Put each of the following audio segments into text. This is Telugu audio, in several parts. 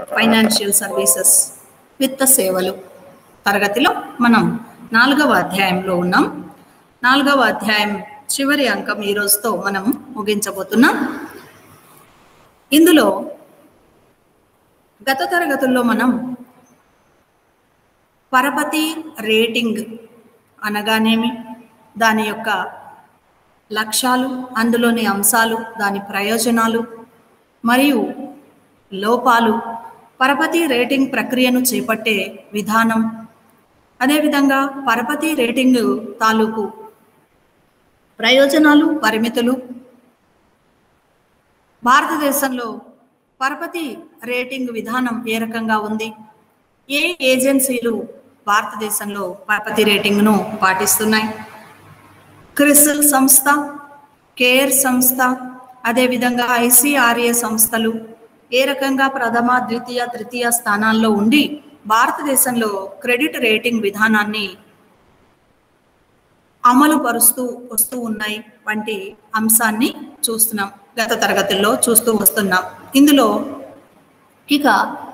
ఫైనాన్షియల్ సర్వీసెస్ విత్త సేవలు తరగతిలో మనం నాలుగవ అధ్యాయంలో ఉన్నాం నాలుగవ అధ్యాయం చివరి అంకం ఈ రోజుతో మనం ముగించబోతున్నాం ఇందులో గత తరగతుల్లో మనం పరపతి రేటింగ్ అనగానేమి దాని యొక్క లక్ష్యాలు అందులోని అంశాలు దాని ప్రయోజనాలు మరియు లోపాలు పరపతి రేటింగ్ ప్రక్రియను చేపట్టే విధానం అదేవిధంగా పరపతి రేటింగ్ తాలూకు ప్రయోజనాలు పరిమితులు భారతదేశంలో పరపతి రేటింగ్ విధానం ఏ రకంగా ఉంది ఏ ఏజెన్సీలు భారతదేశంలో పరపతి రేటింగ్ను పాటిస్తున్నాయి క్రిసిల్ సంస్థ కేర్ సంస్థ అదేవిధంగా ఐసిఆర్ఏ సంస్థలు ఏ రకంగా ప్రథమ ద్వితీయ తృతీయ స్థానాల్లో ఉండి భారతదేశంలో క్రెడిట్ రేటింగ్ విధానాన్ని అమలు పరుస్తూ వస్తూ ఉన్నాయి వంటి అంశాన్ని చూస్తున్నాం గత తరగతుల్లో చూస్తూ వస్తున్నాం ఇందులో ఇక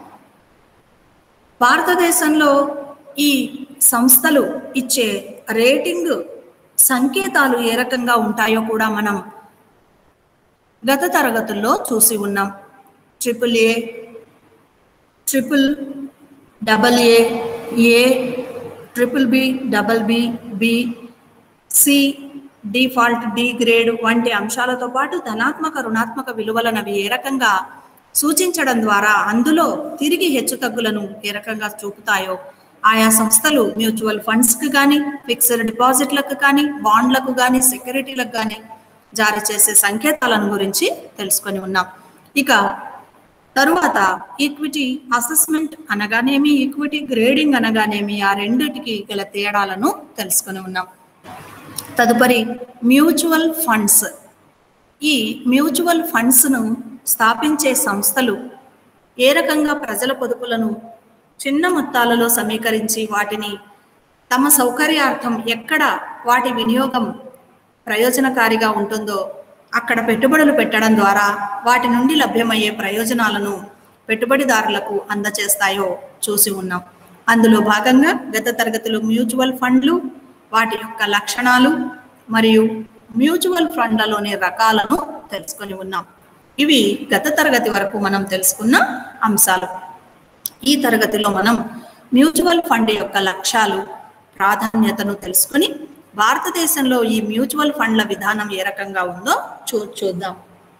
భారతదేశంలో ఈ సంస్థలు ఇచ్చే రేటింగ్ సంకేతాలు ఏ రకంగా ఉంటాయో కూడా మనం గత తరగతుల్లో చూసి ఉన్నాం triple A triple double A A triple B double B B C default D grade వంటి అంశాలతో పాటు ధనాత్మక రుణాత్మక విలువలను అవి ఏ రకంగా సూచించడం ద్వారా అందులో తిరిగి హెచ్చుతగ్గులను ఏ రకంగా చూపుతాయో ఆయా సంస్థలు మ్యూచువల్ ఫండ్స్కి కానీ ఫిక్స్డ్ డిపాజిట్లకు కానీ బాండ్లకు కానీ సెక్యూరిటీలకు కానీ జారీ చేసే సంకేతాలను గురించి తెలుసుకొని ఉన్నాం ఇక తరువాత ఈక్విటీ అసెస్మెంట్ అనగానేమి ఈక్విటీ గ్రేడింగ్ అనగానేమి ఆ రెండిటికి గల తేడాలను తెలుసుకొని ఉన్నాం తదుపరి మ్యూచువల్ ఫండ్స్ ఈ మ్యూచువల్ ఫండ్స్ను స్థాపించే సంస్థలు ఏ రకంగా ప్రజల పొదుపులను చిన్న మొత్తాలలో సమీకరించి వాటిని తమ సౌకర్యార్థం ఎక్కడ వాటి వినియోగం ప్రయోజనకారిగా ఉంటుందో అక్కడ పెట్టుబడులు పెట్టడం ద్వారా వాటి నుండి లభ్యమయ్యే ప్రయోజనాలను పెట్టుబడిదారులకు అందచేస్తాయో చూసి ఉన్నాం అందులో భాగంగా గత తరగతిలో మ్యూచువల్ ఫండ్లు వాటి యొక్క లక్షణాలు మరియు మ్యూచువల్ ఫండ్లలోని రకాలను తెలుసుకొని ఉన్నాం ఇవి గత తరగతి వరకు మనం తెలుసుకున్న అంశాలు ఈ తరగతిలో మనం మ్యూచువల్ ఫండ్ యొక్క లక్ష్యాలు ప్రాధాన్యతను తెలుసుకుని భారతదేశంలో ఈ మ్యూచువల్ ఫండ్ల విధానం ఏ రకంగా ఉందో చూ చూద్దాం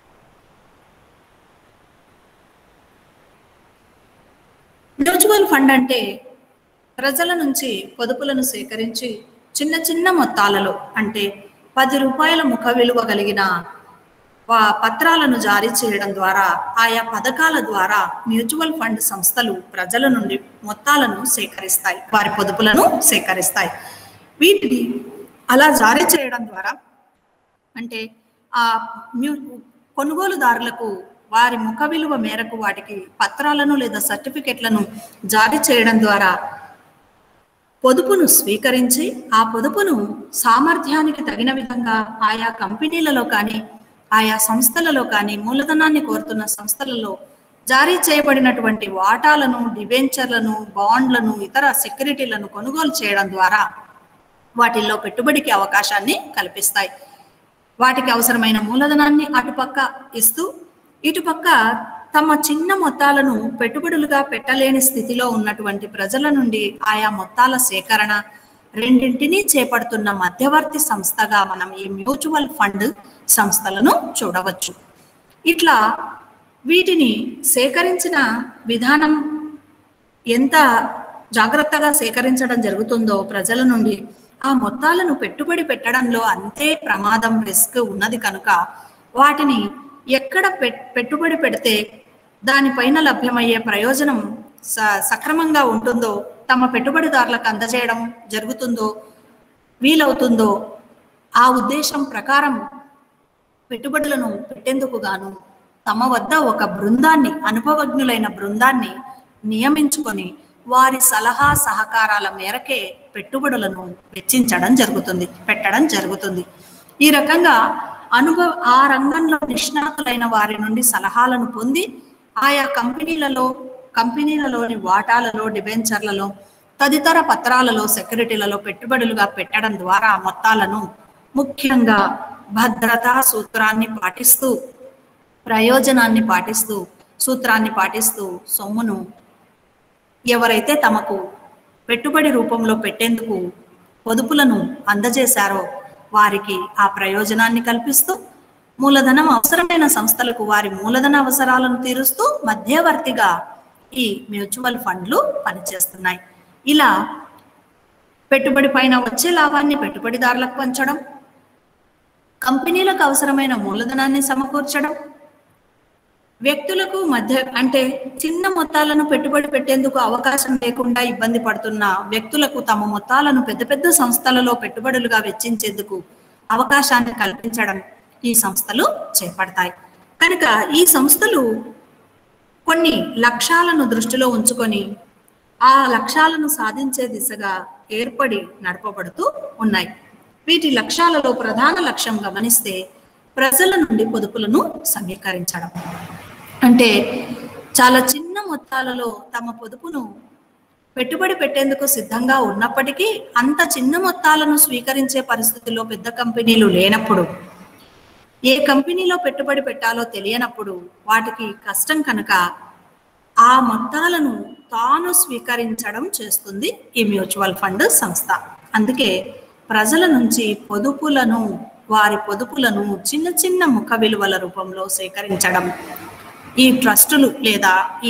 మ్యూచువల్ ఫండ్ అంటే ప్రజల నుంచి పొదుపులను సేకరించి చిన్న చిన్న మొత్తాలలో అంటే పది రూపాయల ముఖ విలువ కలిగిన వా- పత్రాలను జారీ చేయడం ద్వారా ఆయా పథకాల ద్వారా మ్యూచువల్ ఫండ్ సంస్థలు ప్రజల నుండి మొత్తాలను సేకరిస్తాయి వారి పొదుపులను సేకరిస్తాయి వీటిని అలా జారీ చేయడం ద్వారా అంటే ఆ మ్యూ కొనుగోలుదారులకు వారి ముఖ విలువ మేరకు వాటికి పత్రాలను లేదా సర్టిఫికెట్లను జారీ చేయడం ద్వారా పొదుపును స్వీకరించి ఆ పొదుపును సామర్థ్యానికి తగిన విధంగా ఆయా కంపెనీలలో కానీ ఆయా సంస్థలలో కానీ మూలధనాన్ని కోరుతున్న సంస్థలలో జారీ చేయబడినటువంటి వాటాలను డిబెంచర్లను బాండ్లను ఇతర సెక్యూరిటీలను కొనుగోలు చేయడం ద్వారా వాటిల్లో పెట్టుబడికి అవకాశాన్ని కల్పిస్తాయి వాటికి అవసరమైన మూలధనాన్ని అటుపక్క ఇస్తూ ఇటుపక్క తమ చిన్న మొత్తాలను పెట్టుబడులుగా పెట్టలేని స్థితిలో ఉన్నటువంటి ప్రజల నుండి ఆయా మొత్తాల సేకరణ రెండింటినీ చేపడుతున్న మధ్యవర్తి సంస్థగా మనం ఈ మ్యూచువల్ ఫండ్ సంస్థలను చూడవచ్చు ఇట్లా వీటిని సేకరించిన విధానం ఎంత జాగ్రత్తగా సేకరించడం జరుగుతుందో ప్రజల నుండి ఆ మొత్తాలను పెట్టుబడి పెట్టడంలో అంతే ప్రమాదం రిస్క్ ఉన్నది కనుక వాటిని ఎక్కడ పెట్- పెట్టుబడి పెడితే దానిపైన లభ్యమయ్యే ప్రయోజనం స- సక్రమంగా ఉంటుందో తమ పెట్టుబడిదారులకు అందజేయడం జరుగుతుందో వీలవుతుందో ఆ ఉద్దేశం ప్రకారం పెట్టుబడులను పెట్టేందుకు గాను తమ వద్ద ఒక బృందాన్ని అనుభవజ్ఞులైన బృందాన్ని నియమించుకొని వారి సలహా సహకారాల మేరకే పెట్టుబడులను వెచ్చించడం జరుగుతుంది పెట్టడం జరుగుతుంది ఈ రకంగా అనుభవ ఆ రంగంలో నిష్ణాతులైన వారి నుండి సలహాలను పొంది ఆయా కంపెనీలలో కంపెనీలలోని వాటాలలో డిబెంచర్లలో తదితర పత్రాలలో సెక్యూరిటీలలో పెట్టుబడులుగా పెట్టడం ద్వారా ఆ మొత్తాలను ముఖ్యంగా భద్రతా సూత్రాన్ని పాటిస్తూ ప్రయోజనాన్ని పాటిస్తూ సూత్రాన్ని పాటిస్తూ సొమ్మును ఎవరైతే తమకు పెట్టుబడి రూపంలో పెట్టేందుకు పొదుపులను అందజేశారో వారికి ఆ ప్రయోజనాన్ని కల్పిస్తూ మూలధనం అవసరమైన సంస్థలకు వారి మూలధన అవసరాలను తీరుస్తూ మధ్యవర్తిగా ఈ మ్యూచువల్ ఫండ్లు పనిచేస్తున్నాయి ఇలా పెట్టుబడి పైన వచ్చే లాభాన్ని పెట్టుబడిదారులకు పంచడం కంపెనీలకు అవసరమైన మూలధనాన్ని సమకూర్చడం వ్యక్తులకు మధ్య అంటే చిన్న మొత్తాలను పెట్టుబడి పెట్టేందుకు అవకాశం లేకుండా ఇబ్బంది పడుతున్న వ్యక్తులకు తమ మొత్తాలను పెద్ద పెద్ద సంస్థలలో పెట్టుబడులుగా వెచ్చించేందుకు అవకాశాన్ని కల్పించడం ఈ సంస్థలు చేపడతాయి కనుక ఈ సంస్థలు కొన్ని లక్ష్యాలను దృష్టిలో ఉంచుకొని ఆ లక్ష్యాలను సాధించే దిశగా ఏర్పడి నడపబడుతూ ఉన్నాయి వీటి లక్ష్యాలలో ప్రధాన లక్ష్యం గమనిస్తే ప్రజల నుండి పొదుపులను సమీకరించడం అంటే చాలా చిన్న మొత్తాలలో తమ పొదుపును పెట్టుబడి పెట్టేందుకు సిద్ధంగా ఉన్నప్పటికీ అంత చిన్న మొత్తాలను స్వీకరించే పరిస్థితుల్లో పెద్ద కంపెనీలు లేనప్పుడు ఏ కంపెనీలో పెట్టుబడి పెట్టాలో తెలియనప్పుడు వాటికి కష్టం కనుక ఆ మొత్తాలను తాను స్వీకరించడం చేస్తుంది ఈ మ్యూచువల్ ఫండ్ సంస్థ అందుకే ప్రజల నుంచి పొదుపులను వారి పొదుపులను చిన్న చిన్న ముఖ విలువల రూపంలో సేకరించడం ఈ ట్రస్టులు లేదా ఈ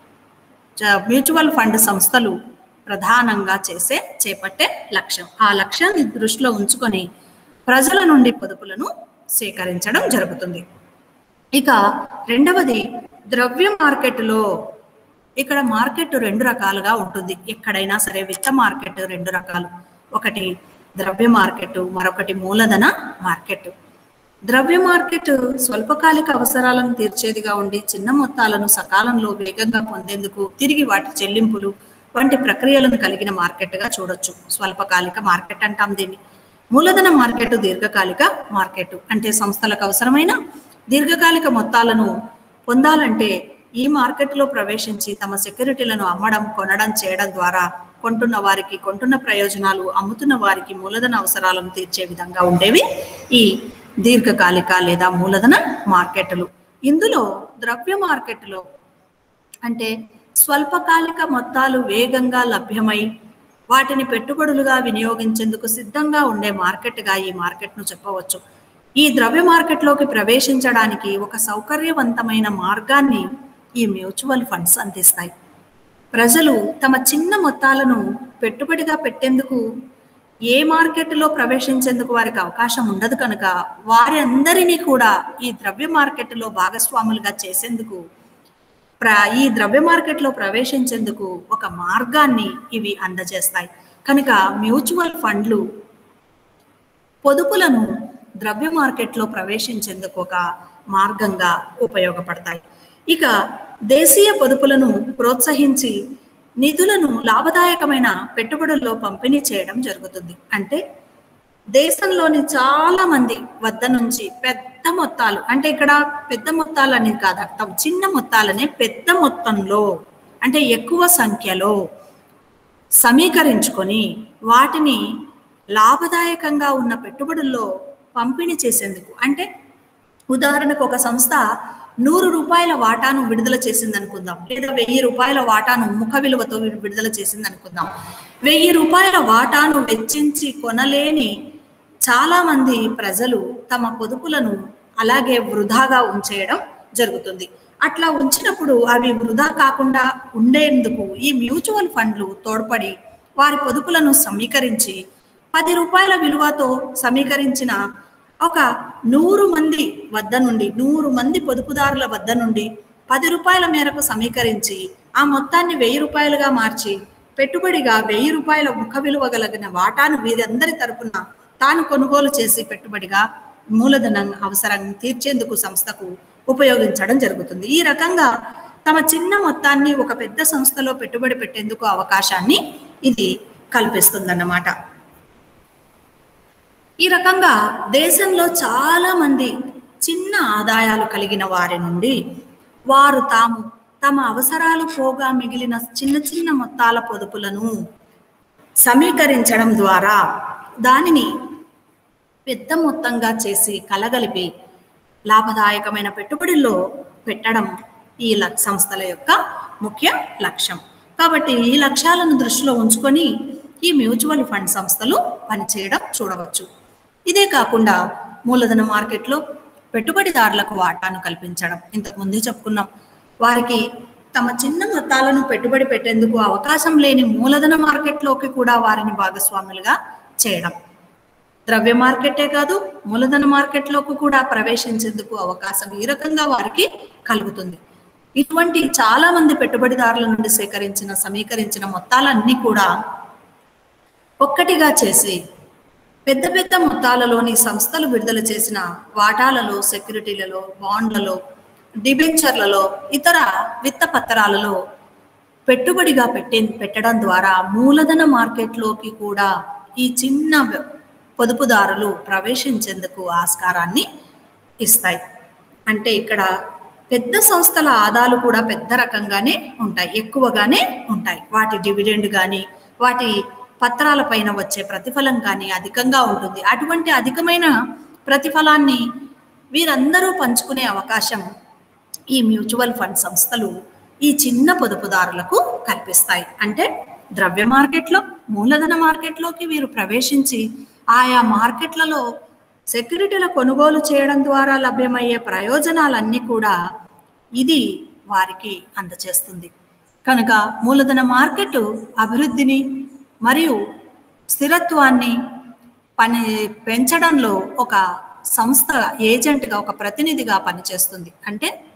జ- మ్యూచువల్ ఫండ్ సంస్థలు ప్రధానంగా చేసే చేపట్టే లక్ష్యం ఆ లక్ష్యాన్ని దృష్టిలో ఉంచుకొని ప్రజల నుండి పొదుపులను సేకరించడం జరుగుతుంది ఇక రెండవది ద్రవ్య మార్కెట్లో ఇక్కడ మార్కెట్ రెండు రకాలుగా ఉంటుంది ఎక్కడైనా సరే విత్త మార్కెట్ రెండు రకాలు ఒకటి ద్రవ్య మార్కెట్ మరొకటి మూలధన మార్కెట్ ద్రవ్య మార్కెట్ స్వల్పకాలిక అవసరాలను తీర్చేదిగా ఉండి చిన్న మొత్తాలను సకాలంలో వేగంగా పొందేందుకు తిరిగి వాటి చెల్లింపులు వంటి ప్రక్రియలను కలిగిన మార్కెట్గా చూడొచ్చు స్వల్పకాలిక మార్కెట్ అంటాం దీన్ని మూలధన మార్కెట్ దీర్ఘకాలిక మార్కెట్ అంటే సంస్థలకు అవసరమైన దీర్ఘకాలిక మొత్తాలను పొందాలంటే ఈ మార్కెట్లో ప్రవేశించి తమ సెక్యూరిటీలను అమ్మడం కొనడం చేయడం ద్వారా కొంటున్న వారికి కొంటున్న ప్రయోజనాలు అమ్ముతున్న వారికి మూలధన అవసరాలను తీర్చే విధంగా ఉండేవి ఈ దీర్ఘకాలిక లేదా మూలధన మార్కెట్లు ఇందులో ద్రవ్య మార్కెట్లో అంటే స్వల్పకాలిక మొత్తాలు వేగంగా లభ్యమై వాటిని పెట్టుబడులుగా వినియోగించేందుకు సిద్ధంగా ఉండే మార్కెట్గా ఈ మార్కెట్ను చెప్పవచ్చు ఈ ద్రవ్య మార్కెట్లోకి ప్రవేశించడానికి ఒక సౌకర్యవంతమైన మార్గాన్ని ఈ మ్యూచువల్ ఫండ్స్ అందిస్తాయి ప్రజలు తమ చిన్న మొత్తాలను పెట్టుబడిగా పెట్టేందుకు ఏ మార్కెట్లో ప్రవేశించేందుకు వారికి అవకాశం ఉండదు కనుక వారి అందరినీ కూడా ఈ ద్రవ్య మార్కెట్లో భాగస్వాములుగా చేసేందుకు ప్ర ఈ ద్రవ్య మార్కెట్లో ప్రవేశించేందుకు ఒక మార్గాన్ని ఇవి అందజేస్తాయి కనుక మ్యూచువల్ ఫండ్లు పొదుపులను ద్రవ్య మార్కెట్లో ప్రవేశించేందుకు ఒక మార్గంగా ఉపయోగపడతాయి ఇక దేశీయ పొదుపులను ప్రోత్సహించి నిధులను లాభదాయకమైన పెట్టుబడుల్లో పంపిణీ చేయడం జరుగుతుంది అంటే దేశంలోని చాలా మంది వద్ద నుంచి పెద్ద మొత్తాలు అంటే ఇక్కడ పెద్ద మొత్తాలు అనేది కాదు అర్థం చిన్న మొత్తాలనే పెద్ద మొత్తంలో అంటే ఎక్కువ సంఖ్యలో సమీకరించుకొని వాటిని లాభదాయకంగా ఉన్న పెట్టుబడుల్లో పంపిణీ చేసేందుకు అంటే ఉదాహరణకు ఒక సంస్థ నూరు రూపాయల వాటాను విడుదల చేసింది అనుకుందాం లేదా వెయ్యి రూపాయల వాటాను ముఖ విలువతో వి- విడుదల చేసింది అనుకుందాం వెయ్యి రూపాయల వాటాను వెచ్చించి కొనలేని చాలా మంది ప్రజలు తమ పొదుపులను అలాగే వృధాగా ఉంచేయడం జరుగుతుంది అట్లా ఉంచినప్పుడు అవి వృధా కాకుండా ఉండేందుకు ఈ మ్యూచువల్ ఫండ్లు తోడ్పడి వారి పొదుపులను సమీకరించి పది రూపాయల విలువతో సమీకరించిన ఒక నూరు మంది వద్ద నుండి నూరు మంది పొదుపుదారుల వద్ద నుండి పది రూపాయల మేరకు సమీకరించి ఆ మొత్తాన్ని వెయ్యి రూపాయలుగా మార్చి పెట్టుబడిగా వెయ్యి రూపాయల ముఖ విలువ కలిగిన వాటాను వీరందరి తరపున తాను కొనుగోలు చేసి పెట్టుబడిగా మూలధనం అవసరం తీర్చేందుకు సంస్థకు ఉపయోగించడం జరుగుతుంది ఈ రకంగా తమ చిన్న మొత్తాన్ని ఒక పెద్ద సంస్థలో పెట్టుబడి పెట్టేందుకు అవకాశాన్ని ఇది కల్పిస్తుందన్నమాట ఈ రకంగా దేశంలో చాలా మంది చిన్న ఆదాయాలు కలిగిన వారి నుండి వారు తాము తమ అవసరాలు పోగా మిగిలిన చిన్న చిన్న మొత్తాల పొదుపులను సమీకరించడం ద్వారా దానిని పెద్ద మొత్తంగా చేసి కలగలిపి లాభదాయకమైన పెట్టుబడుల్లో పెట్టడం ఈ ల- సంస్థల యొక్క ముఖ్య లక్ష్యం కాబట్టి ఈ లక్ష్యాలను దృష్టిలో ఉంచుకొని ఈ మ్యూచువల్ ఫండ్ సంస్థలు పనిచేయడం చూడవచ్చు ఇదే కాకుండా మూలధన మార్కెట్లో పెట్టుబడిదారులకు వాటాను కల్పించడం ఇంతకు ముందే చెప్పుకున్నాం వారికి తమ చిన్న మొత్తాలను పెట్టుబడి పెట్టేందుకు అవకాశం లేని మూలధన మార్కెట్లోకి కూడా వారిని భాగస్వాములుగా చేయడం ద్రవ్య మార్కెటే కాదు మూలధన మార్కెట్లోకి కూడా ప్రవేశించేందుకు అవకాశం ఈ రకంగా వారికి కలుగుతుంది ఇటువంటి చాలా మంది పెట్టుబడిదారుల నుండి సేకరించిన సమీకరించిన మొత్తాలన్నీ కూడా ఒక్కటిగా చేసి పెద్ద పెద్ద మొత్తాలలోని సంస్థలు విడుదల చేసిన వాటాలలో సెక్యూరిటీలలో బాండ్లలో డిబెంచర్లలో ఇతర విత్త పత్రాలలో పెట్టుబడిగా పెట్టే పెట్టడం ద్వారా మూలధన మార్కెట్లోకి కూడా ఈ చిన్న వ్య- పొదుపుదారులు ప్రవేశించేందుకు ఆస్కారాన్ని ఇస్తాయి అంటే ఇక్కడ పెద్ద సంస్థల ఆదాలు కూడా పెద్ద రకంగానే ఉంటాయి ఎక్కువగానే ఉంటాయి వాటి డివిడెండ్ కానీ వాటి పత్రాల పైన వచ్చే ప్రతిఫలం కానీ అధికంగా ఉంటుంది అటువంటి అధికమైన ప్రతిఫలాన్ని వీరందరూ పంచుకునే అవకాశం ఈ మ్యూచువల్ ఫండ్ సంస్థలు ఈ చిన్న పొదుపుదారులకు కల్పిస్తాయి అంటే ద్రవ్య మార్కెట్లో మూలధన మార్కెట్లోకి వీరు ప్రవేశించి ఆయా మార్కెట్లలో సెక్యూరిటీల కొనుగోలు చేయడం ద్వారా లభ్యమయ్యే ప్రయోజనాలన్నీ కూడా ఇది వారికి అందచేస్తుంది కనుక మూలధన మార్కెట్ అభివృద్ధిని మరియు స్థిరత్వాన్ని పని పెంచడంలో ఒక సంస్థ ఏజెంట్గా ఒక ప్రతినిధిగా పనిచేస్తుంది అంటే